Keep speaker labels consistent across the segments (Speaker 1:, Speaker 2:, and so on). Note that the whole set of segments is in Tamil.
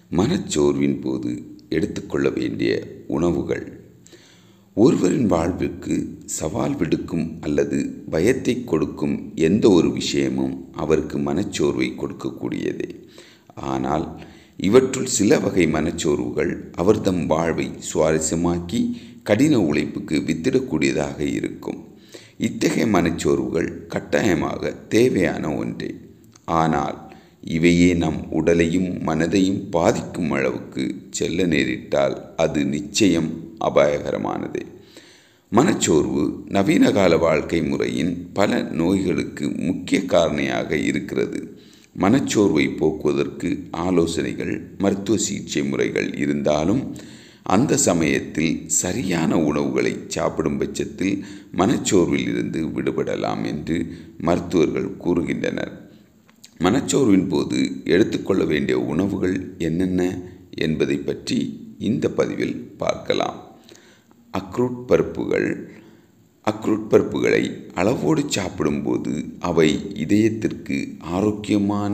Speaker 1: மனச்சோர்வின் போது எடுத்துக்கொள்ள வேண்டிய உணவுகள் ஒருவரின் வாழ்விற்கு சவால் விடுக்கும் அல்லது பயத்தை கொடுக்கும் எந்த ஒரு விஷயமும் அவருக்கு மனச்சோர்வை கொடுக்கக்கூடியதே ஆனால் இவற்றுள் சில வகை மனச்சோர்வுகள் அவர்தம் வாழ்வை சுவாரஸ்யமாக்கி கடின உழைப்புக்கு வித்திடக்கூடியதாக இருக்கும் இத்தகைய மனச்சோர்வுகள் கட்டாயமாக தேவையான ஒன்றே ஆனால் இவையே நம் உடலையும் மனதையும் பாதிக்கும் அளவுக்கு செல்ல நேரிட்டால் அது நிச்சயம் அபாயகரமானதே மனச்சோர்வு நவீன கால வாழ்க்கை முறையின் பல நோய்களுக்கு முக்கிய காரணியாக இருக்கிறது மனச்சோர்வை போக்குவதற்கு ஆலோசனைகள் மருத்துவ சிகிச்சை முறைகள் இருந்தாலும் அந்த சமயத்தில் சரியான உணவுகளை சாப்பிடும் பட்சத்தில் மனச்சோர்வில் இருந்து விடுபடலாம் என்று மருத்துவர்கள் கூறுகின்றனர் மனச்சோர்வின் போது எடுத்துக்கொள்ள வேண்டிய உணவுகள் என்னென்ன என்பதை பற்றி இந்த பதிவில் பார்க்கலாம் அக்ரூட் பருப்புகள் அக்ரூட் பருப்புகளை அளவோடு சாப்பிடும்போது அவை இதயத்திற்கு ஆரோக்கியமான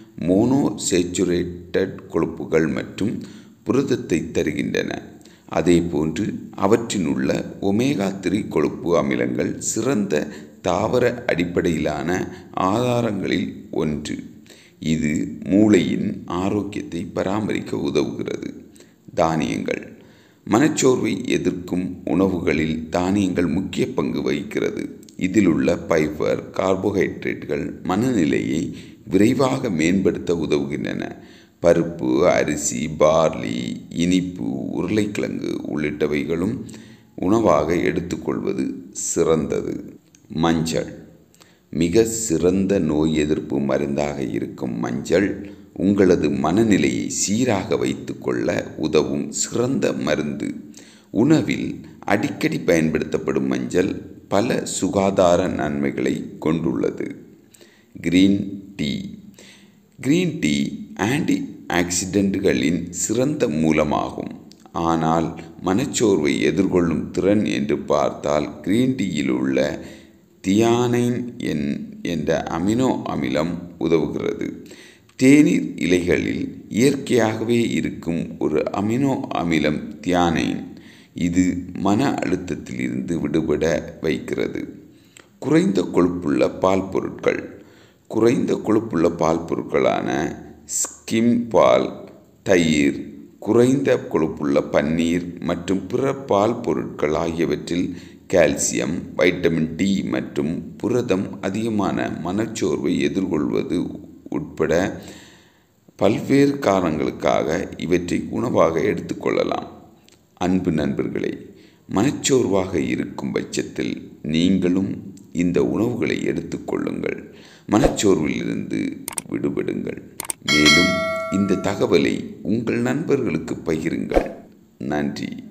Speaker 1: மோனோசேச்சுரேட்டட் கொழுப்புகள் மற்றும் புரதத்தை தருகின்றன அதேபோன்று அவற்றினுள்ள ஒமேகா த்ரீ கொழுப்பு அமிலங்கள் சிறந்த தாவர அடிப்படையிலான ஆதாரங்களில் ஒன்று இது மூளையின் ஆரோக்கியத்தை பராமரிக்க உதவுகிறது தானியங்கள் மனச்சோர்வை எதிர்க்கும் உணவுகளில் தானியங்கள் முக்கிய பங்கு வகிக்கிறது இதில் உள்ள பைபர் கார்போஹைட்ரேட்டுகள் மனநிலையை விரைவாக மேம்படுத்த உதவுகின்றன பருப்பு அரிசி பார்லி இனிப்பு உருளைக்கிழங்கு உள்ளிட்டவைகளும் உணவாக எடுத்துக்கொள்வது சிறந்தது மஞ்சள் மிக சிறந்த நோய் எதிர்ப்பு மருந்தாக இருக்கும் மஞ்சள் உங்களது மனநிலையை சீராக வைத்துக்கொள்ள உதவும் சிறந்த மருந்து உணவில் அடிக்கடி பயன்படுத்தப்படும் மஞ்சள் பல சுகாதார நன்மைகளை கொண்டுள்ளது green tea green tea anti ஆக்சிடென்ட்களின் சிறந்த மூலமாகும் ஆனால் மனச்சோர்வை எதிர்கொள்ளும் திறன் என்று பார்த்தால் கிரீன் டீயில் உள்ள தியானைன் என் என்ற அமினோ அமிலம் உதவுகிறது தேநீர் இலைகளில் இயற்கையாகவே இருக்கும் ஒரு அமினோ அமிலம் தியானைன் இது மன அழுத்தத்திலிருந்து விடுபட வைக்கிறது குறைந்த கொழுப்புள்ள பால் பொருட்கள் குறைந்த கொழுப்புள்ள பால் பொருட்களான ஸ்கிம் பால் தயிர் குறைந்த கொழுப்புள்ள பன்னீர் மற்றும் பிற பால் பொருட்கள் ஆகியவற்றில் கால்சியம் வைட்டமின் டி மற்றும் புரதம் அதிகமான மனச்சோர்வை எதிர்கொள்வது உட்பட பல்வேறு காரணங்களுக்காக இவற்றை உணவாக எடுத்துக்கொள்ளலாம் அன்பு நண்பர்களே மனச்சோர்வாக இருக்கும் பட்சத்தில் நீங்களும் இந்த உணவுகளை எடுத்துக்கொள்ளுங்கள் மனச்சோர்விலிருந்து விடுபடுங்கள் மேலும் இந்த தகவலை உங்கள் நண்பர்களுக்கு பகிருங்கள் நன்றி